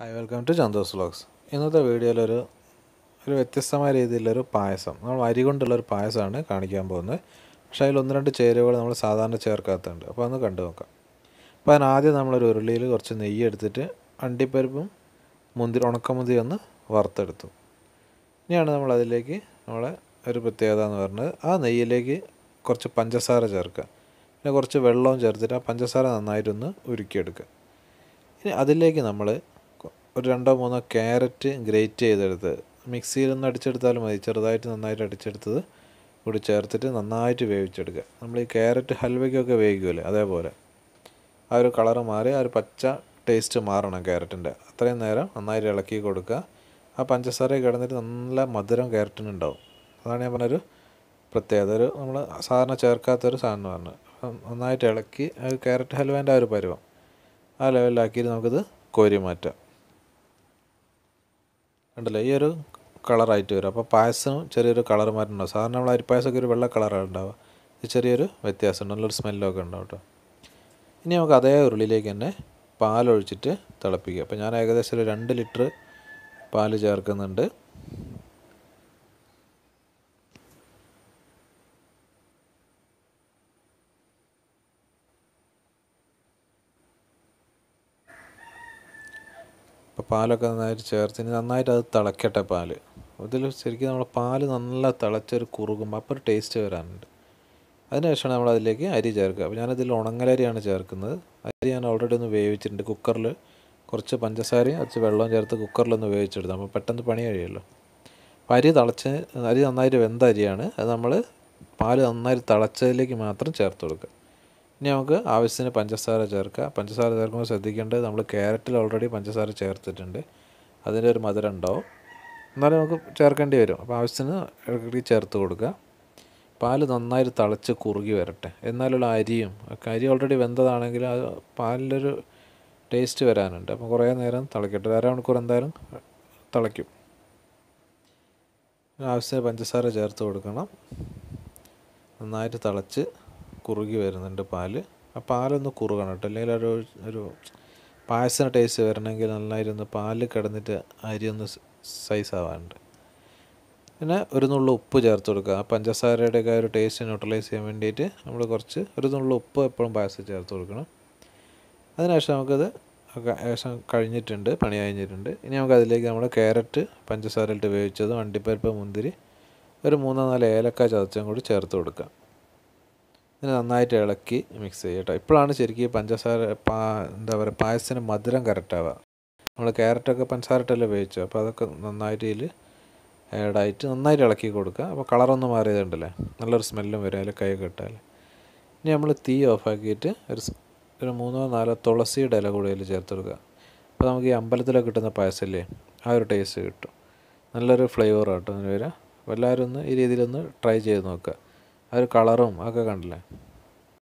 hi welcome to Chanthos vlogs ഇന്നത്തെ വീഡിയോയിലൊരു ഒരു വ്യത്യസ്തമായ രീതിയിലൊരു പായസം നമ്മൾ അരി കൊണ്ടുള്ളൊരു പായസമാണ് കാണിക്കാൻ പോകുന്നത് പക്ഷേ അതിൽ ഒന്ന് രണ്ട് ചേരുവകൾ നമ്മൾ സാധാരണ ചേർക്കാത്തതുണ്ട് അപ്പോൾ ഒന്ന് കണ്ടു നോക്കാം അപ്പോൾ അതിനാദ്യം നമ്മളൊരു ഉരുളിയിൽ കുറച്ച് നെയ്യ് എടുത്തിട്ട് അണ്ടിപ്പരിപ്പും മുന്തിരി ഉണക്കമുന്തിരി ഒന്ന് വറുത്തെടുത്തു ഇനിയാണ് നമ്മൾ അതിലേക്ക് നമ്മളെ ഒരു പ്രത്യേകത എന്ന് പറഞ്ഞത് ആ നെയ്യിലേക്ക് കുറച്ച് പഞ്ചസാര ചേർക്കുക പിന്നെ കുറച്ച് വെള്ളവും ചേർത്തിട്ട് ആ പഞ്ചസാര നന്നായിട്ടൊന്ന് ഉരുക്കിയെടുക്കുക ഇനി അതിലേക്ക് നമ്മൾ ഒരു രണ്ടോ മൂന്നോ ക്യാരറ്റ് ഗ്രേറ്റ് ചെയ്തെടുത്ത് മിക്സിയിലൊന്ന് അടിച്ചെടുത്താലും മതി ചെറുതായിട്ട് നന്നായിട്ട് അടിച്ചെടുത്തത് കൂടി ചേർത്തിട്ട് നന്നായിട്ട് വേവിച്ചെടുക്കുക നമ്മൾ ഈ ക്യാരറ്റ് ഹൽവയ്ക്കൊക്കെ വേവിക്കുമല്ലേ അതേപോലെ ആ ഒരു കളറ് മാറി ആ ഒരു പച്ച ടേസ്റ്റ് മാറണം ക്യാരറ്റിൻ്റെ അത്രയും നേരം നന്നായിട്ട് ഇളക്കി കൊടുക്കുക ആ പഞ്ചസാര കിടന്നിട്ട് നല്ല മധുരം ക്യാരറ്റിനുണ്ടാവും അതാണ് ഞാൻ പറഞ്ഞൊരു പ്രത്യേകത ഒരു നമ്മൾ സാധാരണ ചേർക്കാത്തൊരു സാധനം പറഞ്ഞത് അപ്പം നന്നായിട്ട് ഇളക്കി ആ ക്യാരറ്റ് ഹൽവേൻ്റെ ആ ഒരു പരുവം ആ ലെവലിലാക്കിയിട്ട് നമുക്കിത് കോരി മാറ്റാം കണ്ടല്ലോ ഈ ഒരു കളറായിട്ട് വരും അപ്പോൾ പായസം ചെറിയൊരു കളർ മാറ്റം സാധാരണ നമ്മൾ അരിപ്പായസമൊക്കെ ഒരു വെള്ള കളറാണ് ഉണ്ടാവുക ഇത് ചെറിയൊരു വ്യത്യാസമുണ്ട് നല്ലൊരു സ്മെല്ലൊക്കെ ഉണ്ടാവും കേട്ടോ ഇനി നമുക്ക് അതേ ഉരുളിയിലേക്ക് തന്നെ പാലൊഴിച്ചിട്ട് തിളപ്പിക്കുക അപ്പോൾ ഞാൻ ഏകദേശം ഒരു രണ്ട് ലിറ്റർ പാല് ചേർക്കുന്നുണ്ട് അപ്പോൾ പാലൊക്കെ നന്നായിട്ട് ചേർത്ത് ഇനി നന്നായിട്ട് അത് തിളക്കട്ടെ പാല് അതിൽ ശരിക്കും നമ്മൾ പാല് നല്ല തിളച്ചൊരു കുറുകുമ്പോൾ അപ്പോൾ ഒരു ടേസ്റ്റ് വരാനുണ്ട് അതിനുശേഷമാണ് നമ്മൾ അതിലേക്ക് അരി ചേർക്കുക അപ്പോൾ ഞാനതിൽ ഉണങ്ങലരിയാണ് ചേർക്കുന്നത് അരി ഞാൻ ഓൾറെഡി ഒന്ന് വേവിച്ചിട്ടുണ്ട് കുക്കറിൽ കുറച്ച് പഞ്ചസാരയും കുറച്ച് വെള്ളവും ചേർത്ത് കുക്കറിലൊന്ന് വേവിച്ചെടുത്തു അപ്പോൾ പെട്ടെന്ന് പണി കഴിയുമല്ലോ അപ്പോൾ അരി തിളച്ച് അരി നന്നായിട്ട് വെന്ത അരിയാണ് അത് നമ്മൾ പാല് നന്നായിട്ട് തിളച്ചതിലേക്ക് മാത്രം ചേർത്ത് കൊടുക്കുക ഇനി നമുക്ക് ആവശ്യത്തിന് പഞ്ചസാര ചേർക്കുക പഞ്ചസാര ചേർക്കുമ്പോൾ ശ്രദ്ധിക്കേണ്ടത് നമ്മൾ ക്യാരറ്റിൽ ഓൾറെഡി പഞ്ചസാര ചേർത്തിട്ടുണ്ട് അതിൻ്റെ ഒരു മധുരം ഉണ്ടാവും എന്നാലും നമുക്ക് ചേർക്കേണ്ടി വരും അപ്പോൾ ആവശ്യത്തിന് ഇടയ്ക്കിടയ്ക്ക് ചേർത്ത് കൊടുക്കുക പാല് നന്നായിട്ട് തിളച്ച് കുറുകി വരട്ടെ എന്നാലുള്ള അരിയും ഒക്കെ അരി ഓൾറെഡി വെന്തതാണെങ്കിൽ അത് പാലിലൊരു ടേസ്റ്റ് വരാനുണ്ട് അപ്പോൾ കുറേ നേരം തിളക്കട്ടെ ഒരു അരമണിക്കൂർ എന്തായാലും തിളയ്ക്കും ആവശ്യത്തിന് പഞ്ചസാര ചേർത്ത് കൊടുക്കണം നന്നായിട്ട് തിളച്ച് കുറുകി വരുന്നുണ്ട് പാല് ആ പാലൊന്ന് കുറുകണം കേട്ടോ അല്ലെങ്കിൽ ഒരു ഒരു പായസത്തിന് ടേസ്റ്റ് വരണമെങ്കിൽ നന്നായിരുന്ന് പാല് കിടന്നിട്ട് അരി ഒന്ന് സൈസ് ആവാനുണ്ട് പിന്നെ ഒരു നുള്ളു ഉപ്പ് ചേർത്ത് കൊടുക്കുക ആ പഞ്ചസാരയുടെയൊക്കെ ഒരു ടേസ്റ്റ് ന്യൂട്രലൈസ് ചെയ്യാൻ വേണ്ടിയിട്ട് നമ്മൾ കുറച്ച് ഒരു നുള്ളു ഉപ്പ് എപ്പോഴും പായസം ചേർത്ത് കൊടുക്കണം അതിനുശേഷം നമുക്കത് ഏകദേശം കഴിഞ്ഞിട്ടുണ്ട് പണി കഴിഞ്ഞിട്ടുണ്ട് ഇനി നമുക്ക് അതിലേക്ക് നമ്മൾ ക്യാരറ്റ് പഞ്ചസാരയിട്ട് വേവിച്ചതും അണ്ടിപ്പരിപ്പ് മുന്തിരി ഒരു മൂന്നോ നാല് ഏലക്ക ചതച്ചും കൂടി ചേർത്ത് കൊടുക്കുക ഇതിന് നന്നായിട്ട് ഇളക്കി മിക്സ് ചെയ്യുക കേട്ടോ ഇപ്പോഴാണ് ശരിക്കും പഞ്ചസാര പാ എന്താ പറയുക പായസത്തിന് മധുരം കറക്റ്റാവുക നമ്മൾ ക്യാരറ്റൊക്കെ പഞ്ചസാര ഇട്ടല്ലേ വേവിച്ചു അപ്പോൾ അതൊക്കെ നന്നായിട്ട് ഇതിൽ ആഡായിട്ട് നന്നായിട്ട് ഇളക്കി കൊടുക്കുക അപ്പോൾ കളറൊന്നും മാറിയതുണ്ടല്ലേ നല്ലൊരു സ്മെല്ലും വരും അതിൽ കൈയൊക്കെ ഇട്ടാൽ ഇനി നമ്മൾ തീ ഓഫാക്കിയിട്ട് ഒരു ഒരു മൂന്നോ നാലോ തുളസിയുടെ ഇല കൂടി അതിൽ ചേർത്ത് കൊടുക്കുക അപ്പോൾ നമുക്ക് ഈ അമ്പലത്തിലൊക്കെ കിട്ടുന്ന പായസമല്ലേ ആ ഒരു ടേസ്റ്റ് കിട്ടും നല്ലൊരു ഫ്ലേവർ കേട്ടോ അതിന് വരിക അപ്പോൾ എല്ലാവരും ഒന്ന് ഈ രീതിയിലൊന്ന് ട്രൈ ചെയ്ത് നോക്കുക ആ ഒരു കളറും ഒക്കെ കണ്ടില്ലേ